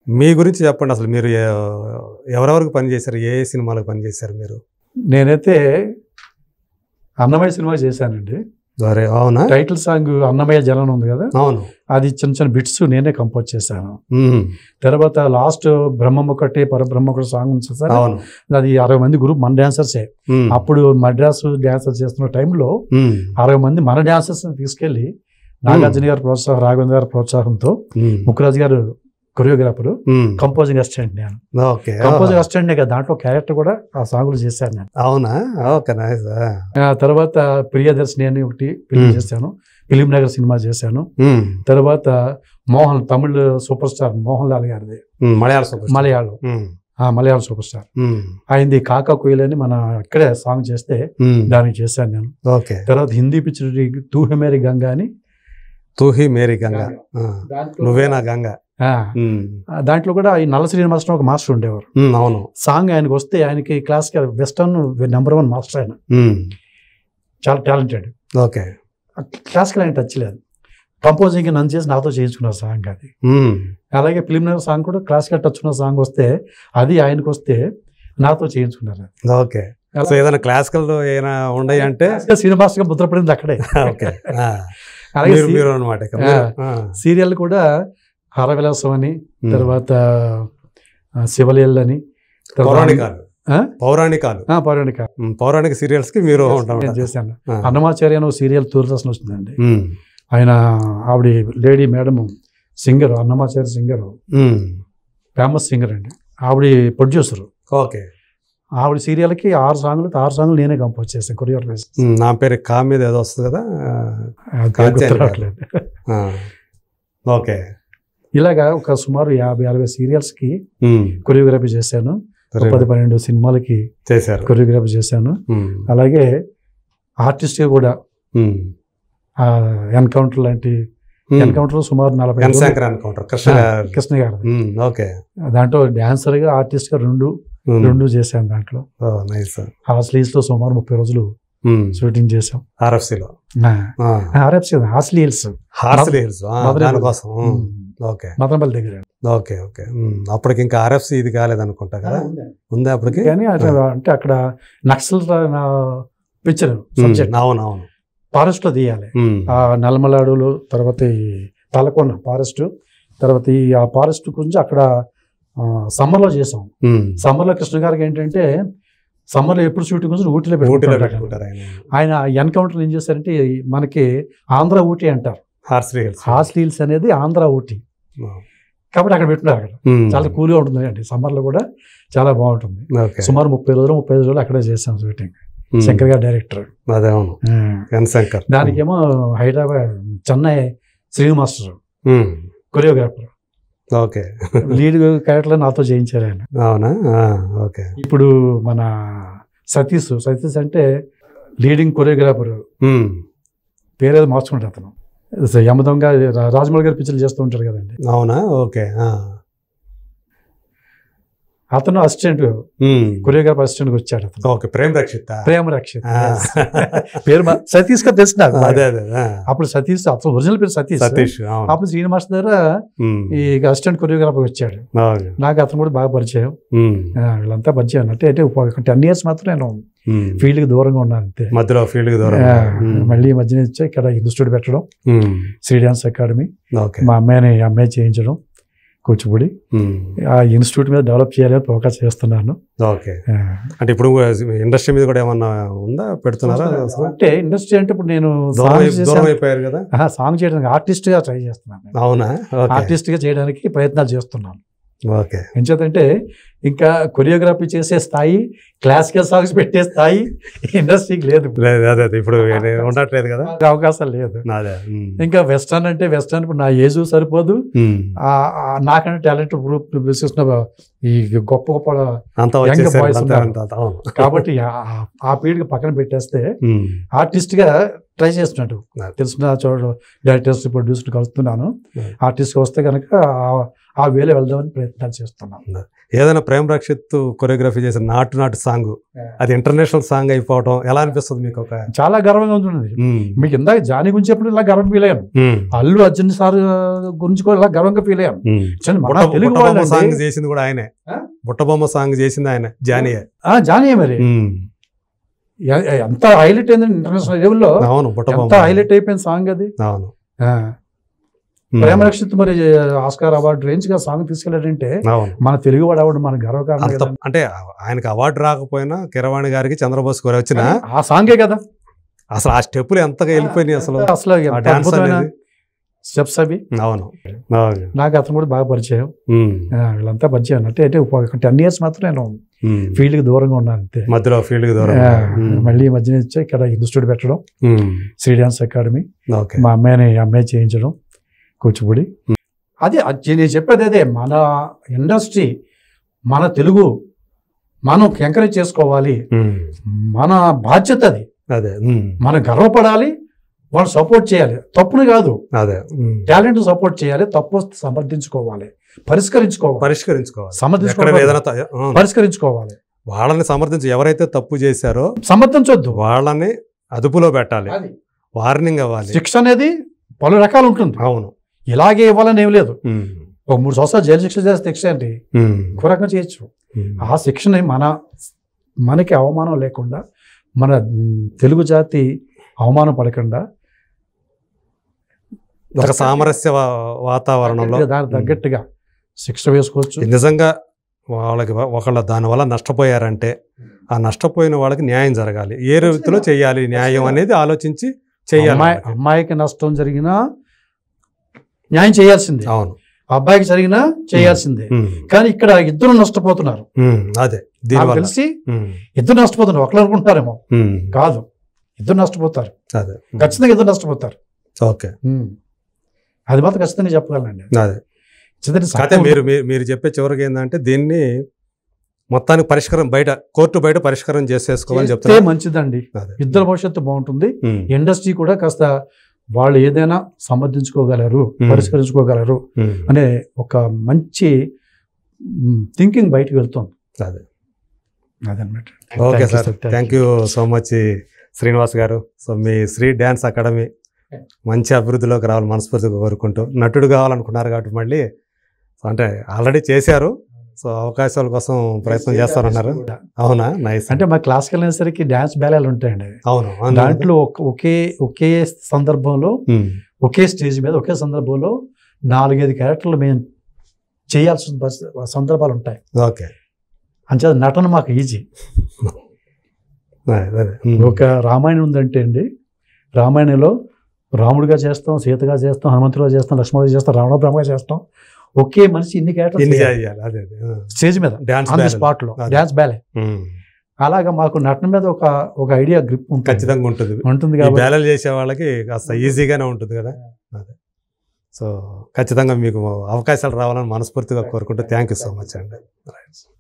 మీ గురించి చెప్పండి అసలు మీరు ఎ- ఎవరెవరికి పనిచేశారు ఏ ఏ సినిమాలకు పనిచేశారు మీరు నేనైతే అన్నమయ్య సినిమా చేశానండి సరే అవునా టైటిల్ సాంగ్ అన్నమయ్య జనం ఉంది కదా అవును అది చిన్న చిన్న బిట్స్ నేనే కంపోజ్ చేశాను ఉమ్, తర్వాత లాస్ట్ బ్రహ్మం ఒకటి పరబ్రహ్మ ఒకటి సాంగ్ ఉంది సార్ అవును అది అరవై మంది గ్రూప్ మన డాన్సర్సే ఉమ్, అప్పుడు మద్రాసు డాన్సర్ చేస్తున్న టైంలో ఉమ్, అరవై మంది మన డాన్సర్స్ తీసుకెళ్లి నాగార్జున గారి ప్రోత్సాహం రాఘవేంద్ర గారి ప్రోత్సాహంతో um, Mukkuraju garu choreographer um, composing assistant నేను ఓకే కంపోజింగ్ అసిస్టెంట్ కదా దాంట్లో క్యారెక్టర్ కూడా ఆ సాంగ్లు చేశాను నేను అవునా ఓకే నైస్ ఆ తర్వాత ప్రియదర్శిని అని ఒకటి ఫిలిం Hmm. చేశాను ఫిలిం నగర్ సినిమా చేశాను ఉమ్, తర్వాత మోహన్ తమిళ సూపర్ స్టార్ మోహన్ లాల్ గారిది um, Malayalam super star. Malayalam um, ఆ మలయాళం సూపర్ స్టార్ ఉమ్, ఆయనది కాకా కుయిల్ అని మన ఇక్కడే సాంగ్ చేస్తే ఉమ్, దానికి చేశాను నేను ఓకే తర్వాత హిందీ పిక్చర్ తూ హే మేరీ గంగా అని తూహి మేరీ గంగా ఆ, నువ్వే నా గంగా ఆ, ఉమ్, ఆ, దాంట్లో కూడా ఈ నల్ల శ్రీనివాసరావు ఒక మాస్టర్ ఉండేవారు ఉమ్, అవును సాంగ్ ఆయనకు వస్తే ఆయనకి classical western number one master ఆయన ఉమ్, చాలా టాలెంటెడ్ ఓకే క్లాసికల్ ఆయన టచ్ లేదు కంపోజింగ్ నన్ను చేసి నాతో చేయించుకున్నారు సాంగ్ అది ఉమ్, అలాగే ఫిలిం నగర్ సాంగ్ కూడా క్లాసికల్ టచ్ ఉన్న సాంగ్ వస్తే అది ఆయనకు వస్తే నాతో చేయించుకున్నారు ఓకే సో ఏదైనా క్లాసికల్ ఏమైనా ఉన్నాయి అంటే శ్రీనివాస్ గా ముద్రపడింది అక్కడే ఓకే ఆ, అలాగే మీరు మీరు అనమాట సీరియల్ కూడా హరవిలాసం అని తర్వాత ఆ, శివలీల అని తర్వాత- పౌరాణికాలు ఆ? పౌరాణికాలు ఆ, పౌరాణిక ఉమ్, పౌరాణిక సీరియల్స్ కి మీరు ఉంటాం నేను చేశాను అన్నమాచార్య అని ఒక సీరియల్ దూరదర్శన్ వచ్చిందండి ఉమ్, ఆయన ఆవిడ lady madam singer Annamacharya singer um, famous singer అండి ఆవిడ ప్రొడ్యూసర్ ఓకే ఆవిడ సీరియల్కి ఆరు సాంగ్లు ఆరు సాంగ్లు నేనే కంపోజ్ చేశాను కొరియర్ ఉమ్, నా పేరు కా మీద ఏదో వస్తుంది కదా కాంతి అని రావట్లేదు ఆ, ఓకే ఇలాగా ఒక సుమారు యాభై అరవై సీరియల్స్కి ఉమ్, కొరియోగ్రఫీ చేశాను ఒక సరే, పది పన్నెండు సినిమాలకి చేశారు కొరియోగ్రఫీ చేశాను ఉమ్, అలాగే ఆర్టిస్ట్గా కూడా ఉమ్, ఎన్కౌంటర్ లాంటి ఉమ్. ఎన్కౌంటర్ సుమారు నలభై ఎన్ రోజులు- శంకర్ అనుకుంటారు కృష్ణ ఆ, గారు కృష్ణ గారు ఉమ్, ఓకే దాంట్లో డాన్సర్గా ఆర్టిస్ట్గా రెండు ఉమ్, రెండు చేశాను దాంట్లో ఓ, నైస్ ఆ స్లీవ్స్లో సుమారు ముప్పై రోజులు ఉమ్, షూటింగ్ చేశాం ఆర్ఎఫ్సిలో ఆర్ఎఫ్సి హాస్లీ హిల్స్ హార్స్లీ హిల్స్ ఆ, మధురై దానికోసం ఉమ్, ఓకే మదనపల్లి దగ్గర ఓకే ఓకే ఉమ్, అప్పటికి ఇంకా ఆర్ఎఫ్సి ఇది కాలేదనుకుంటా కదా ఉందా అప్పటికి కానీ అట్లా అంటే అక్కడ నక్సల్ పిక్చర్ సబ్జెక్ట్ ఉమ్, అవును అవును ఫారెస్ట్ లో తీయాలి ఉమ్, ఆ నల్లమల అడవులు తర్వాత ఈ తలకొండ ఫారెస్ట్ తర్వాత ఈ ఆ ఫారెస్ట్ గురించి అక్కడ సమ్మర్ లో చేసాం ఉమ్, సమ్మర్ లో కృష్ణ గారికి ఏంటంటే సమ్మర్ లో ఎప్పుడు షూటింగ్ గురించి ఊటీలో ఊటీలో పెట్టుకుంటారు పెట్టుకుంటారు ఆయన ఆయన ఎన్కౌంటర్ ఏం చేశారంటే మనకి ఆంధ్ర ఊటీ అంటారు హార్స్లీ హిల్స్ హాస్లీ హిల్స్ అనేది ఆంధ్ర ఊటీ ఉమ్, కాబట్టి అక్కడ పెట్టున్నారు అక్కడ ఉమ్, చాలా కూల్గా ఉంటుంది అండి సమ్మర్ లో కూడా చాలా బాగుంటుంది ఓకే సుమారు ముప్పై రోజులు ముప్పై ఐదు రోజులు అక్కడే చేసాం షూటింగ్ ఉమ్, శంకర్ గారు డైరెక్టర్ అదే అవును ఎన్ శంకర్ దానికేమో Hyderabad Chennai Srinu master um, choreographer okay lead character నాతో చేయించారు ఆయన అవునా ఆ, ఓకే ఇప్పుడు మన సతీష్ సతీష్ అంటే లీడింగ్ కొరియోగ్రాఫర్ ఉమ్, పేరేదో మార్చుకుంటారు అతను యమదొంగ రా- రాజమౌళి గారి పిక్చర్లు చేస్తూ ఉంటారు కదండి అవునా ఓకే ఆ, అతను అసిస్టెంట్ ఉమ్, కొరియోగ్రాఫర్ అసిస్టెంట్ వచ్చాడు అతను ఓకే ప్రేమ్ రక్షిత ప్రేమ రక్షిత్ ఆ. పేరు మా- సతీష్ గా తెలుసు నాకు అదే అదే ఆ, అప్పుడు సతీష్ అతను ఒరిజినల్ పేరు సతీష్ సతీష్ అవును అప్పుడు శ్రీనివాస్ దగ్గర ఉమ్, ఈ అసిస్టెంట్ కొరియోగ్రాఫర్ వచ్చాడు అవును. నాకు అతను కూడా బాగా పరిచయం ఉమ్, ఆ, వీళ్ళంతా పరిచయం అంటే అంటే ఒక టెన్ ఇయర్స్ మాత్రం నేను ఉమ్. ఫీల్డ్కి దూరంగా ఉన్నాను అంతే మధ్యలో ఫీల్డ్ కి దూరం ఆ, ఉమ్, మళ్ళీ ఈ మధ్యన వచ్చి ఇక్కడ ఇన్స్టిట్యూట్ పెట్టడం um, Sri dance academy okay మా అమ్మాయిని అమ్మాయి చేయించడం కూచిపూడి ఉమ్, ఆ ఇన్స్టిట్యూట్ మీద డెవలప్ చేయాలని ఫోకస్ చేస్తున్నాను ఓకే ఆ. అంటే ఇప్పుడు ఇండస్ట్రీ మీద కూడా ఏమన్నా ఉందా పెడుతున్నారా అసలు? అంటే ఇండస్ట్రీ అంటే ఇప్పుడు నేను దూరం సాంగ్ అయి- దూరం అయిపోయారు కదా సాంగ్ చేయడానికి ఆర్టిస్ట్ గా ట్రై చేస్తున్నాను అవునా ఓకే ఆర్టిస్ట్ గా చేయడానికి ప్రయత్నాలు చేస్తున్నాను ఓకే ఎంచేతంటే ఇంకా కొరియోగ్రఫీ చేసే స్థాయి క్లాసికల్ సాంగ్స్ పెట్టే స్థాయి ఇండస్ట్రీకి లేదు లేదు అదే అదే ఇప్పుడు ఉండట్లేదు కదా అవకాశం లేదు అదే ఉమ్, ఇంకా వెస్టర్న్ అంటే వెస్టర్న్ ఇప్పుడు నా ఏజ్ సరిపోదు ఉమ్, ఆ- ఆ నాకంటే టాలెంట్ గ్రూప్ చూసిన ఈ గొప్ప గొప్ప అంతా Young వచ్చేసారు boys అంతా ఉన్నారు. అంతా అంతా, అవును కాబట్టి ఆ- ఆ పీరియడ్ పక్కన పెట్టేస్తే ఉమ్, ఆర్టిస్ట్ గా ట్రై చేస్తున్నట్టు Right. తెలిసిన చోట డైరెక్టర్స్ ప్రొడ్యూసర్ కలుస్తున్నాను Right. ఆర్టిస్ట్ వస్తే కనుక ఆ- ఆ వేలో వెళ్దామని ప్రయత్నాలు చేస్తున్నాం ఏదైనా ప్రేమ్ రక్షిత్ కొరియోగ్రఫీ చేసిన నాటు నాటు సాంగ్ అది ఇంటర్నేషనల్ సాంగ్ అయిపోవడం ఎలా అనిపిస్తుంది మీకు ఒక చాలా గర్వంగా ఉంటుంది ఉమ్, మీకు ఇందాక జానీ గురించి చెప్పిన ఇలా గర్వం ఫీల్ అయ్యాను ఉమ్, అల్లు అర్జున్ సార్ గురించి కూడా ఇలా గర్వంగా ఫీల్ అయ్యాను ఉమ్. చూడండి, మన బుట్ట- తెలుగు బుట్టబొమ్మ వాళ్ళండి. సాంగ్ చేసింది కూడా ఆయనే ఆ? బుట్టబొమ్మ సాంగ్ చేసింది ఆయన జానియే ఆ, జానీ మరి ఉమ్, ఎ- ఎ- ఎంత హైలైట్ అయింది ఇంటర్నేషనల్ లెవెల్లో అవును బుట్టబొమ్మ ఎంత హైలైట్ అయిపోయిన సాంగ్ అది అవును ఆ, ఉమ్, ప్రేమ రక్షిత్ మరి ఆస్కార్ అవార్డు రేంజ్ గా సాంగ్ తీసుకెళ్ళాడంటే అవును మన తెలుగు వాడు అవార్డు మన గర్వకారణం అంత కదా అంటే ఆయనకి అవార్డు రాకపోయినా కిరవాణి గారికి చంద్రబోస్ గారు వచ్చిన ఆ సాంగే కదా అసలు ఆ స్టెప్పులు ఎంతగా వెళ్ళిపోయినాయి అసలు అసలు ఆ ఎంత డాన్స్ అద్భుతమైన అనేది స్టెప్స్ అవి అవును అవును. నాకు అతను కూడా బాగా పరిచయం ఉమ్, ఆ, వీళ్ళంతా పరిచయం అంటే అంటే ఒక టెన్ ఇయర్స్ మాత్రం నేను ఉమ్. ఫీల్డ్ కి దూరంగా ఉన్నాను అంతే మధ్యలో ఫీల్డ్ కి దూరం ఆ, ఉమ్, మళ్ళీ ఈ మధ్యన వచ్చి ఇక్కడ ఇన్స్టిట్యూట్ పెట్టడం um, Sri dance academy okay మా అమ్మాయిని అమ్మాయి చేయించడం కూచిపూడి అదే అది నేను చెప్పేది అదే మన ఇండస్ట్రీ మన తెలుగు మనం ఎంకరేజ్ చేసుకోవాలి ఉమ్, మన బాధ్యత అది అదే ఉమ్, మనం గర్వపడాలి వాళ్ళు సపోర్ట్ చేయాలి తప్పుని కాదు అదే ఉమ్. టాలెంట్ సపోర్ట్ చేయాలి తప్పు వస్తే సమర్థించుకోవాలి పరిష్కరించుకోవాలి పరిష్కరించుకోవాలి ఎక్కడ సమర్థించుకోవాలి ఏదైనా త- అవును. పరిష్కరించుకోవాలి వాళ్ళని సమర్థించి ఎవరైతే తప్పు చేశారో సమర్థించొద్దు వాళ్ళని అదుపులో పెట్టాలి అది. వార్నింగ్ అవ్వాలి శిక్ష అనేది పలు రకాలు ఉంటుంది అవును ఇలాగే ఇవ్వాలని ఏం లేదు ఉమ్, ఒక మూడు సంవత్సరాలు జైలు శిక్ష చేస్తే శిక్ష ఏంటి ఉమ్, ఇంకో రకంగా చేయొచ్చు ఉమ్. ఆ శిక్షని మన మనకి అవమానం లేకుండా మన మ్, తెలుగు జాతి అవమానం పడకుండా ఒక సామరస్య వా- వాతావరణంలో దానికి తగ్గట్టుగా శిక్ష వేసుకోవచ్చు నిజంగా వాళ్ళకి ఒకళ్ళ దానివల్ల నష్టపోయారంటే ఆ నష్టపోయిన వాళ్ళకి న్యాయం జరగాలి ఏ రీతిలో చేయాలి న్యాయం అనేది ఆలోచించి చేయాలి అమ్మాయి వాళ్ళకి. అమ్మాయికి నష్టం జరిగినా న్యాయం చేయాల్సిందే అవును అబ్బాయికి జరిగినా చేయాల్సిందే ఉమ్, కానీ ఇక్కడ ఇద్దరు నష్టపోతున్నారు ఉమ్, అదే నాకు దీనివల్ల తెలిసి ఉమ్, ఇద్దరు నష్టపోతున్నారు ఒకరు అనుకుంటారేమో ఉమ్, కాదు ఇద్దరు నష్టపోతారు అదే ఉమ్, ఖచ్చితంగా ఇద్దరు నష్టపోతారు ఓకే ఉమ్. అది మాత్రం ఖచ్చితంగా చెప్పగలండి అదే చివరి కాకపోతే మీరు మీరు మీరు చెప్పే చివరికి ఏంటంటే దీన్ని మొత్తానికి పరిష్కారం బయట కోర్టు బయట పరిష్కారం చేసేసుకోవాలని చేస్తే చెప్తున్నారు మంచిదండి అదే. ఇద్దరు భవిష్యత్తు బాగుంటుంది ఉమ్, ఇండస్ట్రీ కూడా కాస్త వాళ్ళు ఏదైనా సమర్థించుకోగలరు Hmm. పరిష్కరించుకోగలరు ఉమ్, అనే ఒక మంచి థింకింగ్ బయటకు వెళ్తుంది అదే అదనమాట okay sir thank you so much Srinivas garu so మీ శ్రీ డ్యాన్స్ అకాడమీ మంచి అభివృద్ధిలోకి రావాలి మనస్ఫూర్తిగా కోరుకుంటూ నటుడు కావాలనుకున్నారు కాబట్టి మళ్ళీ సో అంటే ఆల్రెడీ చేశారు సో అవకాశాల కోసం ప్రయత్నం చేస్తారన్నారు అవునా నైస్ అంటే మా క్లాస్కి వెళ్ళేసరికి డ్యాన్స్ బ్యాలాలు ఉంటాయండి అవును అవును. దాంట్లో ఒక- ఒకే ఒకే సందర్భంలో ఉమ్, ఒకే స్టేజ్ మీద ఒకే సందర్భంలో నాలుగైదు క్యారెక్టర్లు మేము చేయాల్సిన పరిస్థి- సందర్భాలు ఉంటాయి ఓకే అంచేత నటన మాకు ఈజీ అదే, అదే. ఉమ్, ఒక రామాయణం ఉందంటే అండి రామాయణంలో రాముడిగా చేస్తాం సీతగా చేస్తాం హనుమంతుడిగా చేస్తాం లక్ష్మణుడిగా చేస్తాం రావణ బ్రహ్మగా చేస్తాం ఒకే మనిషి ఇన్ని ఇన్ని క్యారెక్టర్స్ చేయాలి అదే అదే ఆ. స్టేజ్ మీద dance on the balance. Spot లో అదే. డాన్స్ బ్యాలే ఉమ్, అలాగా మాకు నటన మీద ఒక ఒక ఐడియా గ్రిప్ ఉంటుంది ఖచ్చితంగా ఉంటుంది ఉంటుంది ఈ కాబట్టి బ్యాలెన్స్ చేసే వాళ్ళకి కాస్త ఈజీగానే ఉంటుంది కదా అదే సో ఖచ్చితంగా మీకు అవకాశాలు రావాలని మనస్ఫూర్తిగా కోరుకుంటూ థ్యాంక్ యూ సో మచ్ అండి